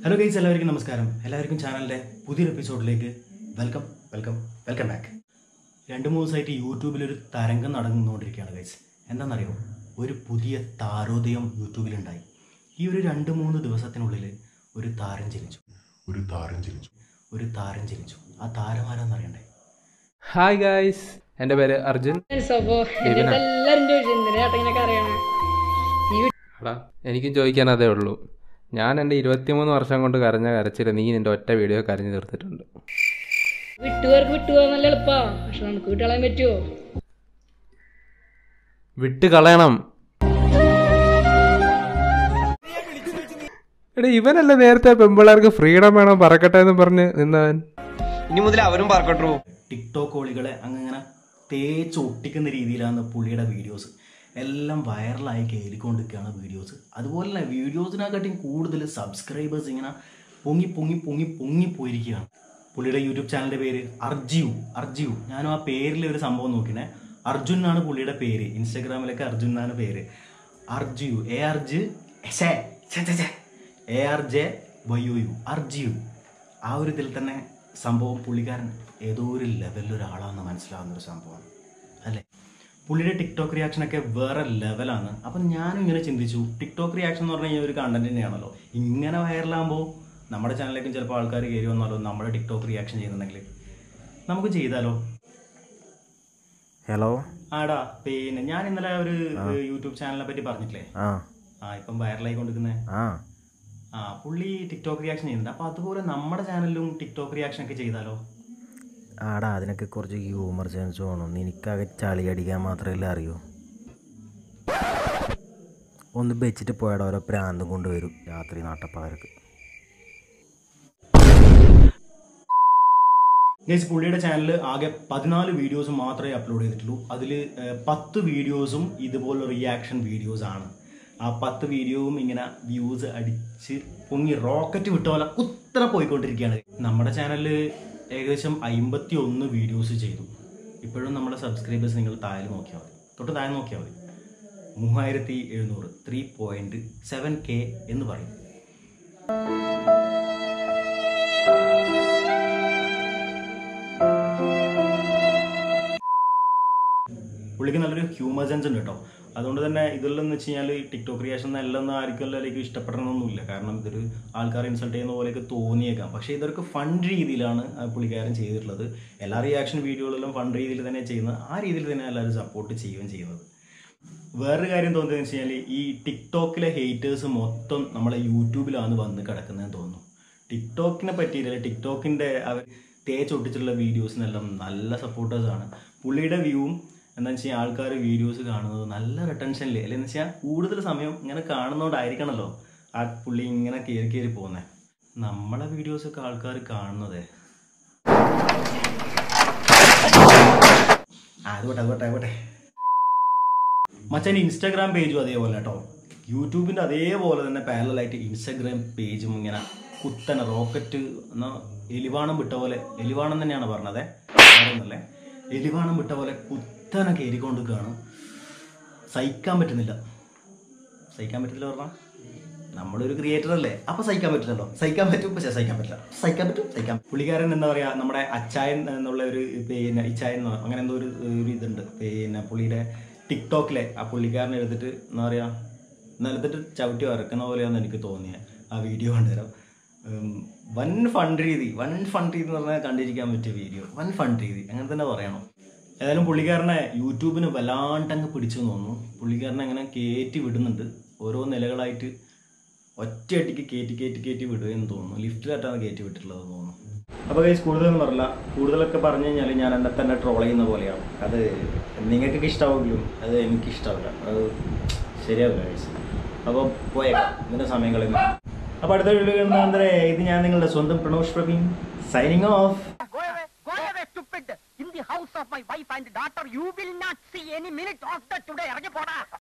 Hello guys എല്ലാവർക്കും നമസ്കാരം എല്ലാവർക്കും ചാനലിൻ്റെ പുതിയൊരു എപ്പിസോഡിലേക്ക് വെൽക്കം വെൽക്കം വെൽക്കം ബാക്ക് രണ്ട് മൂന്ന് ദിവസമായിട്ട് യൂട്യൂബിൽ ഒരു തരംഗം നടന്നുകൊണ്ടിരിക്കുകയാണ് ഗൈസ് എന്താണെന്നറിയോ ഒരു പുതിയ താരോദയം യൂട്യൂബിലുണ്ടായി ഈ ഒരു രണ്ട് മൂന്ന് ദിവസത്തിനുള്ളിൽ ഒരു താരം ജനിച്ചു ഒരു താരം ജനിച്ചു ഒരു താരം ജനിച്ചു ആ താരം ആരാന്നറിയണ്ടേ ഹായ് ഗായ്സ് എൻ്റെ പേര് അർജുൻ അപ്പോ എന്നിട്ട് എല്ലാരും ചോദിച്ചു എന്തിനാ ചേട്ടൻ ഇങ്ങനെയൊക്കെ അറിയണേ ഈ എടാ എനിക്കും ചോദിക്കാൻ അതേ ഉള്ളൂ ഞാൻ എൻ്റെ ഇരുപത്തിമൂന്ന് വർഷം കൊണ്ട് കരഞ്ഞ കരച്ചിൽ നീ നിൻ്റെ ഒറ്റ വീഡിയോ കരഞ്ഞു തീർത്തിട്ടുണ്ട് വിട്ടുകാർക്ക് വിട്ടുപോകാൻ നല്ല എളുപ്പാ പക്ഷെ നമുക്ക് വിട്ടുകളയാൻ പറ്റുമോ വിട്ട് കളയണം എടാ ഇവനല്ലേ നേരത്തെ പെമ്പിള്ളേർക്ക് ഫ്രീഡം വേണം പറക്കട്ടെ എന്ന് പറഞ്ഞ് നിന്നവൻ ഇനി മുതൽ അവരും പറക്കട്ടു ടിക്ടോക്ക് കോളികളെ അങ്ങനെ തേച്ച് ഒട്ടിക്കുന്ന രീതിയിലാണ് പുള്ളിയുടെ വീഡിയോസ് എല്ലാം വൈറലായി കയറിക്കൊണ്ടിരിക്കുകയാണ് വീഡിയോസ് അതുപോലെ തന്നെ വീഡിയോസിനെക്കാട്ടിയും കൂടുതൽ സബ്സ്ക്രൈബേഴ്സ് ഇങ്ങനെ പൊങ്ങി പൊങ്ങി പൊങ്ങി പൊങ്ങി പോയിരിക്കുകയാണ് പുള്ളിയുടെ യൂട്യൂബ് ചാനലിൻ്റെ പേര് അർജിയു അർജിയു ഞാനും ആ പേരിൽ ഒരു സംഭവം നോക്കിനെ അർജുൻ എന്നാണ് പുള്ളിയുടെ പേര് ഇൻസ്റ്റാഗ്രാമിലൊക്കെ അർജുൻ എന്നാണ് പേര് Arjiyu A R G A R J Y O U Arjiyu ആ ഒരു ഇതിൽ തന്നെ സംഭവം പുള്ളിക്കാരൻ ഏതോ ഒരു ലെവലിൽ ഒരാളാണെന്ന് മനസ്സിലാവുന്ന ഒരു സംഭവമാണ് അല്ലേ പുള്ളിയുടെ ടിക്ടോക്ക് റിയാക്ഷനൊക്കെ വേറെ ലെവലാണ് അപ്പം ഞാനും ഇങ്ങനെ ചിന്തിച്ചു ടിക്ടോക്ക് റിയാക്ഷൻ എന്ന് പറഞ്ഞു കഴിഞ്ഞാൽ ഒരു കണ്ടന്റ് തന്നെയാണല്ലോ ഇങ്ങനെ വൈറലാകുമ്പോൾ നമ്മുടെ ചാനലിലേക്കും ചിലപ്പോൾ ആൾക്കാർ കയറി വന്നാലോ നമ്മുടെ ടിക്ടോക്ക് റിയാക്ഷൻ ചെയ്യുന്നുണ്ടെങ്കിൽ നമുക്ക് ചെയ്താലോ ഹലോ ആടാ പിന്നെ ഞാൻ ഇന്നലെ ഒരു യൂട്യൂബ് ചാനലിനെ പറ്റി പറഞ്ഞിട്ടില്ലേ ആ ആ ഇപ്പം വൈറലായി കൊണ്ടിരിക്കുന്നത് ആ ആ പുള്ളി ടിക്ടോക്ക് റിയാക്ഷൻ ചെയ്യുന്നുണ്ട് അപ്പോൾ അതുപോലെ നമ്മുടെ ചാനലിലും ടിക്ടോക്ക് റിയാക്ഷൻ ഒക്കെ ചെയ്താലോ ആടാ അതിനൊക്കെ കുറച്ച് ഹ്യൂമർ സെൻസ് വേണം എനിക്കാകെ ചളി അടിക്കാൻ മാത്രമല്ലേ അറിയൂ ഒന്ന് വെച്ചിട്ട് പോയാടാ ഓരോ പ്രാന്തം കൊണ്ടുവരും രാത്രി നാട്ടപ്പാർക്ക് ഗൈസ് പുള്ളിയുടെ ചാനൽ ആകെ പതിനാല് വീഡിയോസ് മാത്രമേ അപ്ലോഡ് ചെയ്തിട്ടുള്ളൂ അതിൽ പത്ത് വീഡിയോസും ഇതുപോലെ റിയാക്ഷൻ വീഡിയോസ് ആണ് ആ പത്ത് വീഡിയോവും ഇങ്ങനെ വ്യൂസ് അടിച്ച് പൊങ്ങി റോക്കറ്റ് വിട്ട പോലെ കുത്തനെ പോയിക്കൊണ്ടിരിക്കുകയാണ് നമ്മുടെ ചാനലിൽ ഏകദേശം അമ്പത്തി ഒന്ന് വീഡിയോസ് ചെയ്തു ഇപ്പോഴും നമ്മുടെ സബ്സ്ക്രൈബേഴ്സ് നിങ്ങൾ താഴെ നോക്കിയാൽ മതി തൊട്ട് താഴെ നോക്കിയാൽ മതി മൂവായിരത്തി എഴുന്നൂറ് ത്രീ പോയിന്റ് സെവൻ കെ എന്ന് പറയും പുള്ളിക്ക് നല്ലൊരു ഹ്യൂമർ സെൻസ് ഉണ്ട് കേട്ടോ അതുകൊണ്ട് തന്നെ ഇതിലെന്ന് വെച്ച് കഴിഞ്ഞാൽ ടിക്ടോക്ക് ക്രിയേഷൻ എല്ലാം ആർക്കും എല്ലാവർക്കും ഇഷ്ടപ്പെടണമെന്നൊന്നുമില്ല കാരണം ഇതൊരു ആൾക്കാരെ ഇൻസൾട്ട് ചെയ്യുന്ന പോലെയൊക്കെ തോന്നിയേക്കാം പക്ഷേ ഇതൊക്കെ ഫൺ രീതിയിലാണ് ആ പുള്ളിക്കാരൻ ചെയ്തിട്ടുള്ളത് എല്ലാ റിയാക്ഷൻ വീഡിയോകളിലും ഫൺ രീതിയിൽ തന്നെ ചെയ്യുന്നത് ആ രീതിയിൽ തന്നെ എല്ലാവരും സപ്പോർട്ട് ചെയ്യുകയും ചെയ്യുന്നത് വേറൊരു കാര്യം തോന്നുന്നത് വെച്ച് കഴിഞ്ഞാൽ ഈ ടിക്ടോക്കിലെ ഹേറ്റേഴ്സ് മൊത്തം നമ്മളെ യൂട്യൂബിലാണ് വന്ന് കിടക്കുന്നതെന്ന് തോന്നുന്നു ടിക്ടോക്കിനെ പറ്റിയില്ല ടിക്ടോക്കിൻ്റെ അവർ തേച്ചൊട്ടിച്ചിട്ടുള്ള വീഡിയോസിനെല്ലാം നല്ല സപ്പോർട്ടേഴ്സാണ് പുള്ളിയുടെ വ്യൂവും എന്താ വെച്ച് കഴിഞ്ഞാൽ ആൾക്കാർ വീഡിയോസ് കാണുന്നത് നല്ല റിട്ടൻഷനിൽ അല്ലെന്ന് വെച്ചാൽ കൂടുതൽ സമയം ഇങ്ങനെ കാണുന്നതുകൊണ്ടായിരിക്കണമല്ലോ ആ പുള്ളി ഇങ്ങനെ കയറി കയറി പോകുന്നത് നമ്മളെ വീഡിയോസൊക്കെ ആൾക്കാർ കാണുന്നതേ ആ അതുകൊട്ടെ അതുകൊട്ടെ അതുകൊട്ടെ മച്ചാൻ ഇൻസ്റ്റാഗ്രാം പേജും അതേപോലെ കേട്ടോ യൂട്യൂബിൻ്റെ അതേപോലെ തന്നെ പാരലായിട്ട് ഇൻസ്റ്റാഗ്രാം പേജും ഇങ്ങനെ കുത്തനെ റോക്കറ്റ് എന്നാ എലിവാണം വിട്ട പോലെ എലിവാണം തന്നെയാണ് പറഞ്ഞത് വേറൊന്നല്ലേ എലിവാണം വിട്ട പോലെ കുത്തനെ കയറിക്കൊണ്ടിരിക്കുകയാണ് സഹിക്കാൻ പറ്റുന്നില്ല സഹിക്കാൻ പറ്റില്ല പറഞ്ഞാൽ നമ്മളൊരു ക്രിയേറ്റർ അല്ലേ അപ്പൊ സഹിക്കാൻ പറ്റില്ലല്ലോ സഹിക്കാൻ പറ്റും പക്ഷെ സഹിക്കാൻ പറ്റില്ല സഹിക്കാൻ പറ്റും സഹിക്കാൻ പുള്ളിക്കാരൻ എന്താ പറയാ നമ്മുടെ അച്ചായൻ എന്നുള്ള ഒരു പിന്നെ ഇച്ചായൻ എന്നോ അങ്ങനെ എന്തോ ഒരു ഒരു ഇതുണ്ട് പിന്നെ പുള്ളിയുടെ ടിക്ടോക്കിലെ ആ പുള്ളിക്കാരനെ എടുത്തിട്ട് എന്താ പറയാ നിലത്തിട്ട് ചവിട്ടി വറക്കുന്ന പോലെയാണെന്ന് എനിക്ക് തോന്നിയത് ആ വീഡിയോ കണ്ടുതരാം ഉം, വൻ ഫൺ രീതി വൻ ഫൺ രീതി എന്ന് പറഞ്ഞാൽ കണ്ടിരിക്കാൻ പറ്റിയ വീഡിയോ വൻ ഫൺ രീതി അങ്ങനെ തന്നെ പറയണം ഏതായാലും പുള്ളിക്കാരനെ യൂട്യൂബിന് വല്ലാണ്ടങ്ങ് പിടിച്ചു എന്ന് തോന്നുന്നു പുള്ളിക്കാരനെ അങ്ങനെ കയറ്റി വിടുന്നുണ്ട് ഓരോ നിലകളായിട്ട് ഒറ്റയടിക്ക് കയറ്റി കയറ്റി കയറ്റി വിടുകയെന്ന് തോന്നുന്നു ലിഫ്റ്റിലായിട്ടാണ് കയറ്റി വിട്ടിട്ടുള്ളത് തോന്നുന്നു അപ്പോൾ കൈസ് കൂടുതലൊന്നും പറയില്ല കൂടുതലൊക്കെ പറഞ്ഞു കഴിഞ്ഞാൽ ഞാൻ എന്നെ തന്നെ ട്രോൾ ചെയ്യുന്ന പോലെയാണ് അത് നിങ്ങൾക്കൊക്കെ ഇഷ്ടമാവുമെങ്കിലും അത് എനിക്ക് ഇഷ്ടമാവില്ല അത് ശരിയാവില്ല കൈസ് അപ്പോൾ പോയേക്കാം ഇതിൻ്റെ സമയം കളയുന്നു അപ്പോൾ അടുത്ത വീഡിയോ കാണുന്നതേ ഇത് ഞാൻ നിങ്ങളുടെ സ്വന്തം Pranosh Praveen signing off Go away, go away, stupid! In the house of my wife and daughter, you will not see any minute of that today. ഇറങ്ങി പോടാ